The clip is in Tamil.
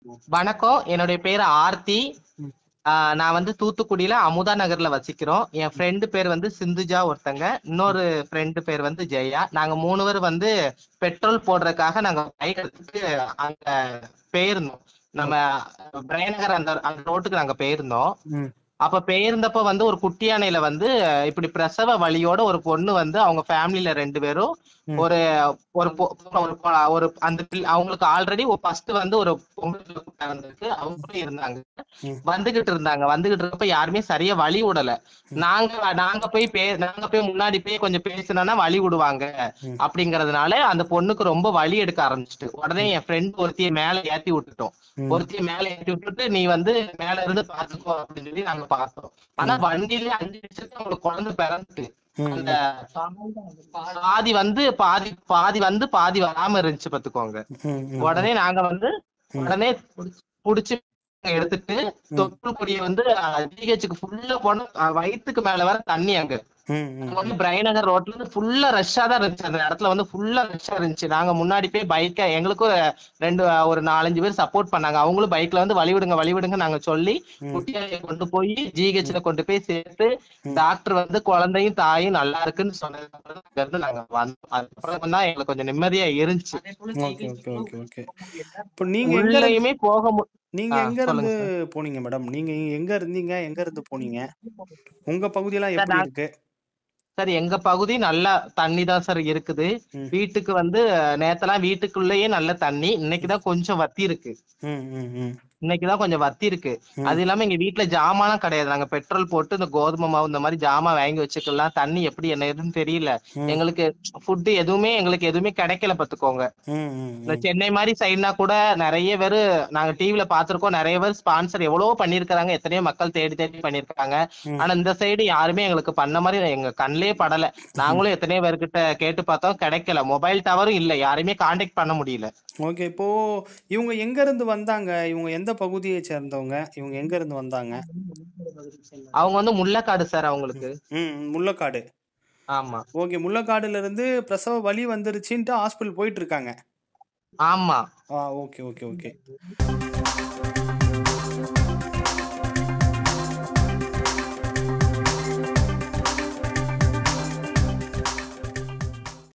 வணக்கம் என்னுடைய பேரு ஆர்த்தி ம். ஆஹ் நான் வந்து தூத்துக்குடியில அமுதா நகர்ல வசிக்கிறோம் என் ஃப்ரெண்டு பேர் வந்து சிந்துஜா ஒருத்தங்க இன்னொரு ஃப்ரெண்டு பேர் வந்து ஜெயா நாங்க மூணு பேர் வந்து பெட்ரோல் போடுறதுக்காக நாங்க பைக் எடுத்துட்டு அங்க போயிருந்தோம் நம்ம பிரயநகர் அந்த அந்த ரோட்டுக்கு நாங்க போயிருந்தோம் ம் அப்ப பெயர்ந்தப்ப வந்து ஒரு குட்டி யானையில வந்து இப்படி பிரசவ வலியோட ஒரு பொண்ணு வந்து அவங்க ஃபேமிலில ரெண்டு பேரும் ம். ஒரு ஒரு பொ- ஒரு பொ- ஒரு அந்த பிள்ளை- அவங்களுக்கு ஆல்ரெடி ஃபர்ஸ்ட் வந்து ஒரு பொங்கல் வந்திருக்கு அவங்களும் இருந்தாங்க ம். வந்துகிட்டு இருந்தாங்க வந்துகிட்டு இருக்கப்ப யாருமே சரியா வழி விடல நாங்க நாங்க போய் பே நாங்க போய் முன்னாடி போய் கொஞ்சம் பேசினோம்னா வழி விடுவாங்க ம். அப்படிங்கறதுனால அந்த பொண்ணுக்கு ரொம்ப வலி எடுக்க ஆரம்பிச்சிட்டு உடனே என் ஃப்ரெண்ட் ஒருத்திய மேல ஏத்தி விட்டுட்டோம் ம். ஒருத்திய மேல ஏத்தி விட்டுட்டு நீ வந்து மேல இருந்து பாத்துக்கோ அப்படின்னு சொல்லி நாங்க பார்த்தோம் ஆனா வண்டியில அஞ்சு நிமிஷத்துக்கு அவங்களுக்கு குழந்தை பிறந்துட்டு ம். அந்த பாதி வந்து பாதி பாதி வந்து பாதி வராம இருந்துச்சு பாத்துக்கோங்க ம், ம். உடனே நாங்க வந்து உடனே புடிச்சு எடுத்துட்டு தொற்று கொடியை வந்து ஜிஹெச்சுக்கு ஃபுல்லா போன அஹ் வயித்துக்கு மேல வர தண்ணி அங்க ம், ம். அங்க வந்து பிரைநகர் ரோட்ல இருந்து ஃபுல்லா ரஷ்ஷா தான் இருந்துச்சு அந்த இடத்துல வந்து ஃபுல்லா ரஷ்ஷா இருந்துச்சு நாங்க முன்னாடி போய் பைக்க எங்களுக்கும் ரெண்டு ஒரு நாலஞ்சு பேர் சப்போர்ட் பண்ணாங்க அவங்களும் பைக்ல வந்து வழி விடுங்க வழி விடுங்க நாங்க சொல்லி குட்டியாயை கொண்டு போய் ஜிஹெச்ல கொண்டு போய் சேர்த்து டாக்டர் வந்து குழந்தையும் தாயும் நல்லா இருக்குன்னு சொன்னதுக்கு அப்புறம் அங்க இருந்து நாங்க வந்தோம் அதுக்கப்புறம் தான் எங்களுக்கு கொஞ்சம் நிம்மதியா இருந்துச்சு ஓகே ஓகே ஓகே ஓகே இப்போ நீங்க எங்க இருந்து- உள்ளயுமே போக மு- நீங்க ஆ, எங்க இருந்து சொல்லுங்க போனீங்க மேடம் நீங்க எங்க இருந்தீங்க எங்க இருந்து போனீங்க உங்க பகுதியெல்லாம் எப்படி நான்- இருக்கு சார் எங்க பகுதி நல்ல தண்ணி தான் சார் இருக்குது ம். வீட்டுக்கு வந்து நேத்தெல்லாம் வீட்டுக்குள்ளேயே நல்ல தண்ணி இன்னைக்குதான் கொஞ்சம் வத்தி இருக்கு ம் ம் ம் இன்னைக்குதான் கொஞ்சம் வத்தி இருக்கு ம். அது இல்லாம எங்க வீட்டுல ஜாமான்லாம் கிடையாது நாங்க பெட்ரோல் போட்டு இந்த கோதுமை மாவு இந்த மாதிரி ஜாமான் வாங்கி வச்சுக்கலாம் தண்ணி எப்படி என்ன எதுன்னு தெரியல ம். எங்களுக்கு ஃபுட் எதுவுமே எங்களுக்கு எதுவுமே கிடைக்கல பாத்துக்கோங்க ம் ம் இந்த சென்னை மாதிரி சைடுனா கூட நிறைய பேர் நாங்க டிவில பாத்திருக்கோம் நிறைய பேர் ஸ்பான்சர் எவ்வளவோ பண்ணிருக்காங்க எத்தனையோ மக்கள் தேடி தேடி பண்ணிருக்காங்க ம். ஆனா இந்த சைடு யாருமே எங்களுக்கு பண்ண மாதிரி எங்க கண்ணிலே படல நாங்களும் எத்தனையோ பேர்கிட்ட கேட்டு பார்த்தோம் கிடைக்கல மொபைல் டவரும் இல்ல யாரையுமே காண்டாக்ட் பண்ண முடியல ஓகே இப்போ இவங்க எங்க இருந்து வந்தாங்க இவங்க எந்த பகுதியை சேர்ந்தவங்க இவங்க எங்க இருந்து வந்தாங்க அவங்க வந்து முள்ளக்காடு சார் அவங்களுக்கு ம் ம், முள்ளக்காடு ஆமா ஓகே முள்ளக்காடுல இருந்து பிரசவ வலி வந்துருச்சுன்ட்டு ஹாஸ்பிட்டல் போயிட்டு இருக்காங்க ஆமா ஆ ஓகே ஓகே ஓகே